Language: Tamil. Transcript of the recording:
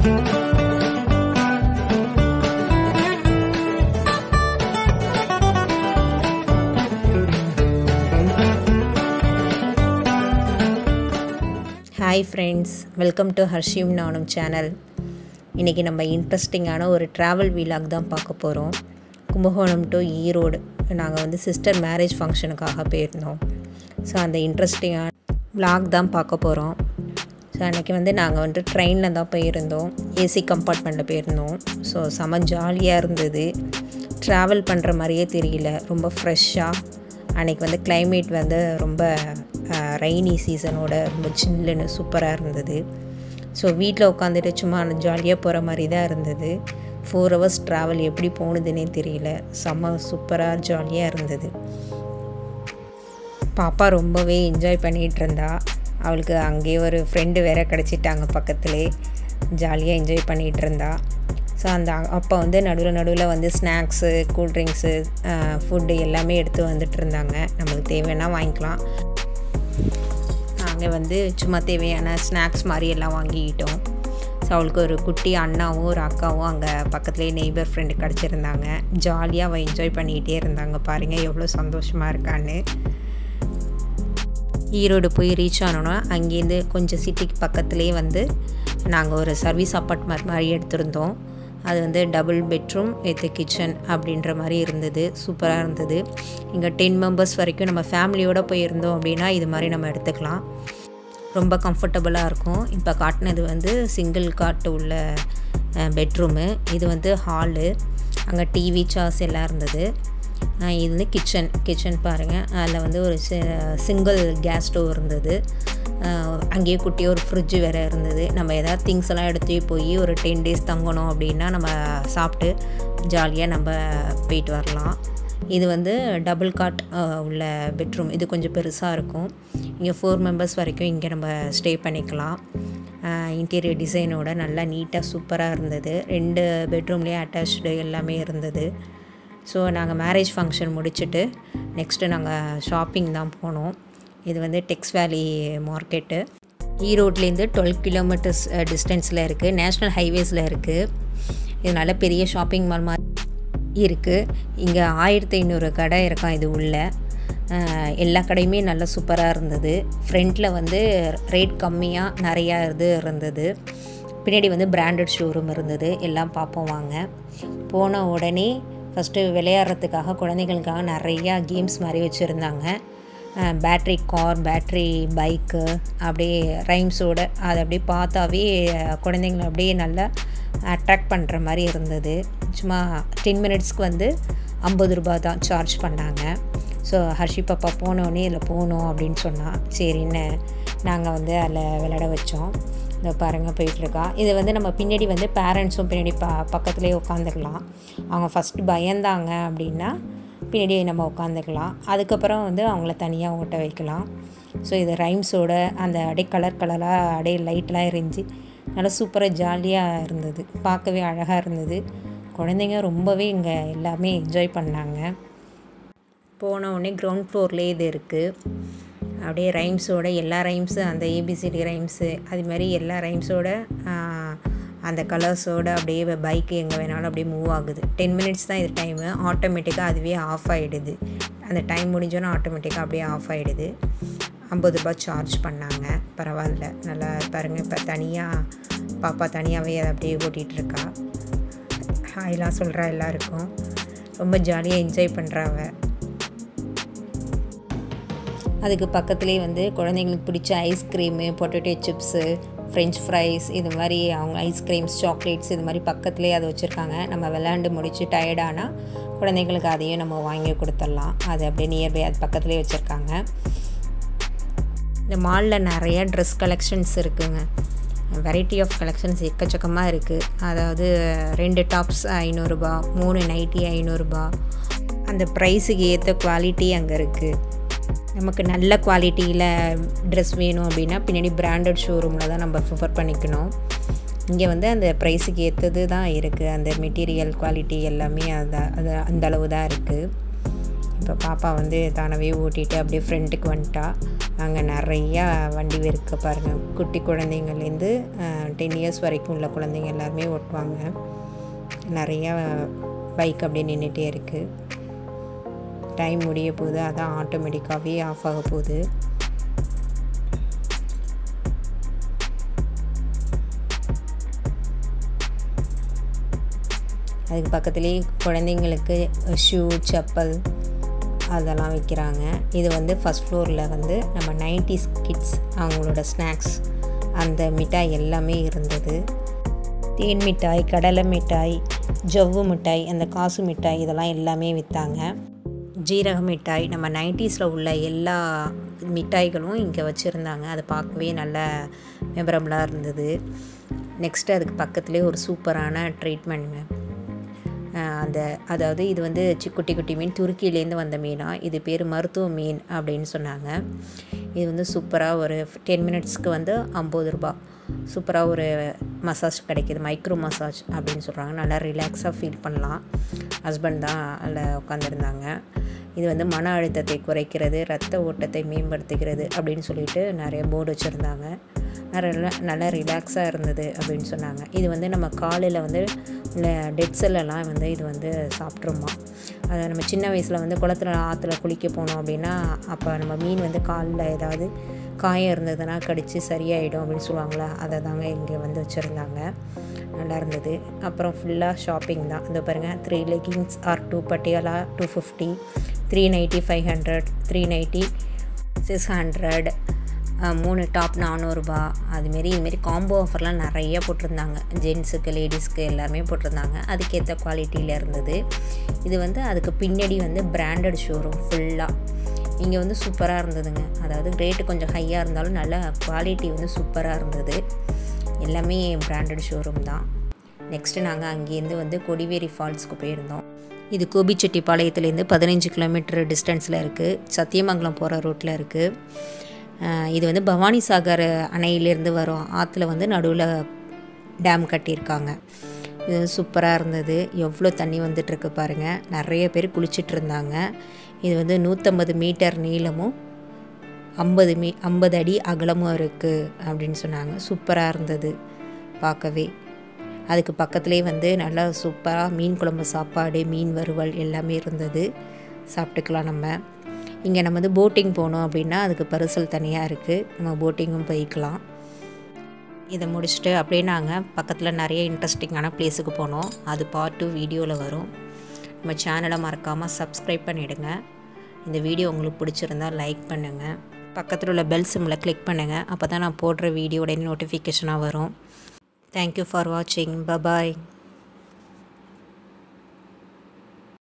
hi friends welcome to Harshim நானும் சேனல் இன்றைக்கி நம்ம இன்ட்ரெஸ்டிங்கான ஒரு ட்ராவல் வீலாக் தான் பார்க்க போகிறோம் கும்பகோணம் டு ஈரோடு நாங்கள் வந்து சிஸ்டர் மேரேஜ் ஃபங்க்ஷனுக்காக போயிருந்தோம் ஸோ அந்த இன்ட்ரெஸ்டிங்கான விலாக் தான் பார்க்க போகிறோம் ஸோ அன்றைக்கி வந்து நாங்கள் வந்து ட்ரெயினில் தான் போயிருந்தோம் ஏசி கம்பார்ட்மெண்ட்டில் போயிருந்தோம் ஸோ செம ஜாலியாக இருந்தது ட்ராவல் பண்ணுற மாதிரியே தெரியல ரொம்ப ஃப்ரெஷ்ஷாக அன்றைக்கி வந்து கிளைமேட் வந்து ரொம்ப ரெய்னி சீசனோட ரொம்ப சில்லுன்னு சூப்பராக இருந்தது ஸோ வீட்டில் உட்காந்துட்டு சும்மா ஜாலியாக போகிற மாதிரி தான் இருந்தது ஃபோர் ஹவர்ஸ் ட்ராவல் எப்படி போனதுன்னே தெரியல செம்ம சூப்பராக ஜாலியாக இருந்தது பாப்பா ரொம்பவே என்ஜாய் பண்ணிகிட்டு இருந்தா அவளுக்கு அங்கேயே ஒரு ஃப்ரெண்டு வேற கிடச்சிட்டாங்க பக்கத்துலேயே ஜாலியாக என்ஜாய் பண்ணிகிட்டு இருந்தா ஸோ அந்த அப்போ வந்து நடுவில் நடுவில் வந்து ஸ்நாக்ஸு கூல்ட்ரிங்க்ஸு ஃபுட்டு எல்லாமே எடுத்து வந்துட்டு இருந்தாங்க நம்மளுக்கு தேவைன்னா வாங்கிக்கலாம் நாங்கள் வந்து சும்மா தேவையான ஸ்நாக்ஸ் மாதிரி எல்லாம் வாங்கிக்கிட்டோம் ஸோ அவளுக்கு ஒரு குட்டி அண்ணாவும் ஒரு அக்காவும் அங்கே பக்கத்துலேயே நெய்பர் ஃப்ரெண்டு கிடச்சிருந்தாங்க ஜாலியாக அவள் என்ஜாய் பண்ணிக்கிட்டே இருந்தாங்க பாருங்கள் எவ்வளோ சந்தோஷமாக இருக்கான்னு ஈரோடு போய் ரீச் ஆனோன்னா அங்கேருந்து கொஞ்சம் சிட்டிக்கு பக்கத்துலேயே வந்து நாங்கள் ஒரு சர்வீஸ் அப்பார்ட்மெண்ட் மாதிரி எடுத்திருந்தோம் அது வந்து டபுள் பெட்ரூம் வித் கிச்சன் அப்படின்ற மாதிரி இருந்தது சூப்பராக இருந்தது இங்கே டென் மெம்பர்ஸ் வரைக்கும் நம்ம ஃபேமிலியோடு போயிருந்தோம் அப்படின்னா இது மாதிரி நம்ம எடுத்துக்கலாம் ரொம்ப கம்ஃபர்டபுளாக இருக்கும் இப்போ காட்டினது வந்து சிங்கிள் காட்டு உள்ள பெட்ரூமு இது வந்து ஹாலு அங்கே டிவி சார்ஸ் எல்லாம் இருந்தது இது வந்து கிச்சன் கிச்சன் பாருங்கள் அதில் வந்து ஒரு சிங்கிள் கேஸ் ஸ்டவ் இருந்தது அங்கேயே குட்டி ஒரு ஃப்ரிட்ஜு வேறு இருந்தது நம்ம எதாவது திங்ஸ் எல்லாம் எடுத்து போய் ஒரு டென் டேஸ் தங்கணும் அப்படின்னா நம்ம சாப்பிட்டு ஜாலியாக நம்ம போயிட்டு வரலாம் இது வந்து டபுள் காட் உள்ள பெட்ரூம் இது கொஞ்சம் பெருசாக இருக்கும் இங்கே ஃபோர் மெம்பர்ஸ் வரைக்கும் இங்கே நம்ம ஸ்டே பண்ணிக்கலாம் இன்டீரியர் டிசைனோட நல்லா நீட்டாக சூப்பராக இருந்தது ரெண்டு பெட்ரூம்லேயே அட்டாச்சு எல்லாமே இருந்தது ஸோ நாங்கள் மேரேஜ் ஃபங்க்ஷன் முடிச்சுட்டு நெக்ஸ்ட்டு நாங்கள் ஷாப்பிங் தான் போனோம் இது வந்து டெக்ஸ் வேலி மார்க்கெட்டு ஈரோட்லேருந்து டுவெல் கிலோமீட்டர்ஸ் டிஸ்டன்ஸில் இருக்குது நேஷ்னல் ஹைவேஸில் இருக்குது இது நல்ல பெரிய ஷாப்பிங் மால் மாதிரி இருக்குது இங்கே ஆயிரத்தி ஐநூறு கடை இருக்கான் இது உள்ள எல்லா கடையுமே நல்லா சூப்பராக இருந்தது ஃப்ரண்ட்டில் வந்து ரேட் கம்மியாக நிறையா இது இருந்தது பின்னாடி வந்து பிராண்டட் ஷோரூம் இருந்தது எல்லாம் பார்ப்போம் வாங்க போன உடனே ஃபஸ்ட்டு விளையாடுறதுக்காக குழந்தைகளுக்காக நிறையா கேம்ஸ் மாதிரி வச்சுருந்தாங்க பேட்ரி கார் பேட்ரி பைக்கு அப்படியே ரைம்ஸோடு அதை அப்படியே பார்த்தாவே குழந்தைங்களை அப்படியே நல்லா அட்ராக்ட் பண்ணுற மாதிரி இருந்தது சும்மா டென் மினிட்ஸ்க்கு வந்து ஐம்பது ரூபா தான் சார்ஜ் பண்ணாங்க ஸோ ஹர்ஷி பாப்பா போனோடனே இதில் போகணும் அப்படின்னு சொன்னால் சரின்னு நாங்கள் வந்து அதில் விளையாட வச்சோம் இந்த பாருங்கள் போயிட்டுருக்கா இது வந்து நம்ம பின்னாடி வந்து பேரண்ட்ஸும் பின்னாடி ப பக்கத்துலேயே உட்காந்துக்கலாம் அவங்க ஃபஸ்ட்டு பயந்தாங்க அப்படின்னா பின்னாடி நம்ம உட்காந்துக்கலாம் அதுக்கப்புறம் வந்து அவங்கள தனியாக ஓட்ட வைக்கலாம் ஸோ இது ரைம்ஸோட அந்த அப்படியே கலர் கலராக அப்படியே லைட்லாம் எரிஞ்சு நல்லா சூப்பராக ஜாலியாக இருந்தது பார்க்கவே அழகாக இருந்தது குழந்தைங்க ரொம்பவே இங்கே எல்லாமே என்ஜாய் பண்ணாங்க போன உடனே கிரவுண்ட் ஃப்ளோர்லேயே இது இருக்குது அப்படியே ரைம்ஸோட எல்லா ரைம்ஸு அந்த ஏபிசிடி ரைம்ஸு அது மாதிரி எல்லா ரைம்ஸோட அந்த கலர்ஸோடு அப்படியே பைக்கு எங்கே வேணாலும் அப்படியே மூவ் ஆகுது டென் மினிட்ஸ் தான் இது டைமு ஆட்டோமேட்டிக்காக அதுவே ஆஃப் ஆகிடுது அந்த டைம் முடிஞ்சோன்னா ஆட்டோமேட்டிக்காக அப்படியே ஆஃப் ஆகிடுது ஐம்பது ரூபா சார்ஜ் பண்ணாங்க பரவாயில்ல நல்லா பாருங்கள் இப்போ தனியாக பாப்பா தனியாகவே அதை அப்படியே ஓட்டிகிட்ருக்கா ஹாய்லாம் சொல்கிறா எல்லாருக்கும் ரொம்ப ஜாலியாக என்ஜாய் பண்ணுறாவ அதுக்கு பக்கத்துலேயே வந்து குழந்தைங்களுக்கு பிடிச்ச ice cream potato chips French fries இது மாதிரி அவங்க ஐஸ்கிரீம்ஸ் சாக்லேட்ஸ் இது மாதிரி பக்கத்துலேயே அதை வச்சுருக்காங்க நம்ம விளாண்டு முடித்து டயர்டானால் குழந்தைங்களுக்கு அதையும் நம்ம வாங்கி கொடுத்துடலாம் அது அப்படியே நியர்பை அது பக்கத்துலேயே வச்சுருக்காங்க இந்த மாலில் நிறைய ட்ரெஸ் கலெக்ஷன்ஸ் இருக்குங்க வெரைட்டி ஆஃப் கலெக்ஷன்ஸ் எக்கச்சக்கமாக இருக்குது அதாவது ரெண்டு டாப்ஸ் ஐநூறுரூபா மூணு நைட்டி ஐநூறுரூபா அந்த ப்ரைஸுக்கு ஏற்ற குவாலிட்டி அங்கே இருக்குது நமக்கு நல்ல குவாலிட்டியில் ட்ரெஸ் வேணும் அப்படின்னா பின்னாடி பிராண்டட் ஷோரூமில் தான் நம்ம ப்ரிஃபர் பண்ணிக்கணும் இங்கே வந்து அந்த ப்ரைஸுக்கு ஏற்றது தான் இருக்குது அந்த மெட்டீரியல் குவாலிட்டி எல்லாமே அது அது அந்த அளவு தான் இருக்குது இப்போ பாப்பா வந்து தானவே ஓட்டிகிட்டு அப்படியே ஃப்ரெண்ட்டுக்கு வந்துட்டா அங்கே நிறையா வண்டி இருக்கு பாருங்கள் குட்டி குழந்தைங்கள்லேருந்து டென் இயர்ஸ் வரைக்கும் உள்ள குழந்தைங்க எல்லாருமே ஓட்டுவாங்க நிறையா பைக் அப்படியே நின்றுட்டே இருக்குது டைம் முடிய போகுது அதான் ஆட்டோமேட்டிக்காகவே ஆஃப் ஆக போகுது அதுக்கு பக்கத்துலேயே குழந்தைங்களுக்கு ஷூ செப்பல் அதெல்லாம் விற்கிறாங்க இது வந்து ஃபஸ்ட் ஃப்ளோரில் வந்து நம்ம நைன்டிஸ் கிட்ஸ் அவங்களோட ஸ்நாக்ஸ் அந்த மிட்டாய் எல்லாமே இருந்தது தேன் மிட்டாய் கடலை மிட்டாய் ஜவ்வு மிட்டாய் அந்த காசு மிட்டாய் இதெல்லாம் எல்லாமே விற்றாங்க ஜீரக மிட்டாய் நம்ம நைன்டிஸில் உள்ள எல்லா மிட்டாய்களும் இங்கே வச்சுருந்தாங்க அதை பார்க்கவே நல்ல மெமரபுளாக இருந்தது நெக்ஸ்ட்டு அதுக்கு பக்கத்துலேயே ஒரு சூப்பரான ட்ரீட்மெண்ட்டுங்க அந்த அதாவது இது வந்து சி குட்டி குட்டி மீன் துருக்கியிலேருந்து வந்த மீனாக இது பேர் மருத்துவ மீன் அப்படின்னு சொன்னாங்க இது வந்து சூப்பராக ஒரு டென் மினிட்ஸ்க்கு வந்து ஐம்பது ரூபா சூப்பராக ஒரு மசாஜ் கிடைக்கிது மைக்ரோ மசாஜ் அப்படின்னு சொல்கிறாங்க நல்லா ரிலாக்ஸாக ஃபீல் பண்ணலாம் ஹஸ்பண்ட் தான் அதில் உட்காந்துருந்தாங்க இது வந்து மன அழுத்தத்தை குறைக்கிறது ரத்த ஓட்டத்தை மேம்படுத்துகிறது அப்படின்னு சொல்லிட்டு நிறைய போர்டு வச்சுருந்தாங்க நல்லா நல்லா ரிலாக்ஸாக இருந்தது அப்படின்னு சொன்னாங்க இது வந்து நம்ம காலையில் வந்து உள்ள டெட் செல்லெல்லாம் வந்து இது வந்து சாப்பிட்ருமா அதை நம்ம சின்ன வயசில் வந்து குளத்துல ஆற்றுல குளிக்க போனோம் அப்படின்னா அப்போ நம்ம மீன் வந்து காலில் ஏதாவது காயம் இருந்ததுன்னா கடித்து சரியாயிடும் அப்படின்னு சொல்லுவாங்களே அதை தாங்க இங்கே வந்து வச்சுருந்தாங்க நல்லா இருந்தது அப்புறம் ஃபுல்லாக ஷாப்பிங் தான் இந்த பாருங்கள் three leggings or two Patiala two fifty three ninety five hundred three ninety six hundred மூணு டாப் நானூறுரூபா அதுமாரி இதுமாரி காம்போ ஆஃபர்லாம் நிறைய போட்டிருந்தாங்க ஜென்ஸுக்கு லேடிஸ்க்கு எல்லாருமே போட்டிருந்தாங்க அதுக்கேற்ற குவாலிட்டியில் இருந்தது இது வந்து அதுக்கு பின்னாடி வந்து பிராண்டட் ஷோரூம் ஃபுல்லாக இங்கே வந்து சூப்பராக இருந்ததுங்க அதாவது ரேட்டு கொஞ்சம் ஹையாக இருந்தாலும் நல்ல குவாலிட்டி வந்து சூப்பராக இருந்தது எல்லாமே பிராண்டட் ஷோரூம் தான் நெக்ஸ்ட்டு நாங்கள் அங்கேருந்து வந்து கொடிவேரி ஃபால்ஸ்க்கு போயிருந்தோம் இது கோபிச்செட்டிப்பாளையத்துலேருந்து பதினஞ்சு கிலோமீட்டர் டிஸ்டன்ஸில் இருக்குது சத்தியமங்கலம் போகிற ரோட்டில் இருக்குது இது வந்து பவானி சாகர் அணையிலேருந்து வரும் ஆற்றுல வந்து நடுவில் டேம் கட்டியிருக்காங்க இது சூப்பராக இருந்தது எவ்வளோ தண்ணி வந்துட்டுருக்கு பாருங்கள் நிறைய பேர் குளிச்சுட்டு இருந்தாங்க இது வந்து நூற்றம்பது மீட்டர் நீளமும் ஐம்பது மீ ஐம்பது அடி அகலமும் இருக்குது அப்படின்னு சொன்னாங்க சூப்பராக இருந்தது பார்க்கவே அதுக்கு பக்கத்துலேயே வந்து நல்லா சூப்பராக மீன் குழம்பு சாப்பாடு மீன் வறுவல் எல்லாமே இருந்தது சாப்பிட்டுக்கலாம் நம்ம இங்கே நம்ம வந்து போட்டிங் போனோம் அப்படின்னா அதுக்கு பரிசல் தனியாக இருக்குது நம்ம போட்டிங்கும் போய்க்கலாம் இதை முடிச்சுட்டு அப்படியே நாங்கள் பக்கத்தில் நிறைய இன்ட்ரெஸ்டிங்கான பிளேஸுக்கு போனோம் அது பார்ட் டூ வீடியோவில் வரும் நம்ம சேனலை மறக்காமல் சப்ஸ்கிரைப் பண்ணிவிடுங்க இந்த வீடியோ உங்களுக்கு பிடிச்சிருந்தா லைக் பண்ணுங்கள் பக்கத்தில் உள்ள பெல் சிம்மில் கிளிக் பண்ணுங்கள் அப்போ தான் நான் போடுற வீடியோட நோட்டிஃபிகேஷனாக வரும் தேங்க்யூ ஃபார் வாட்சிங் பபாய்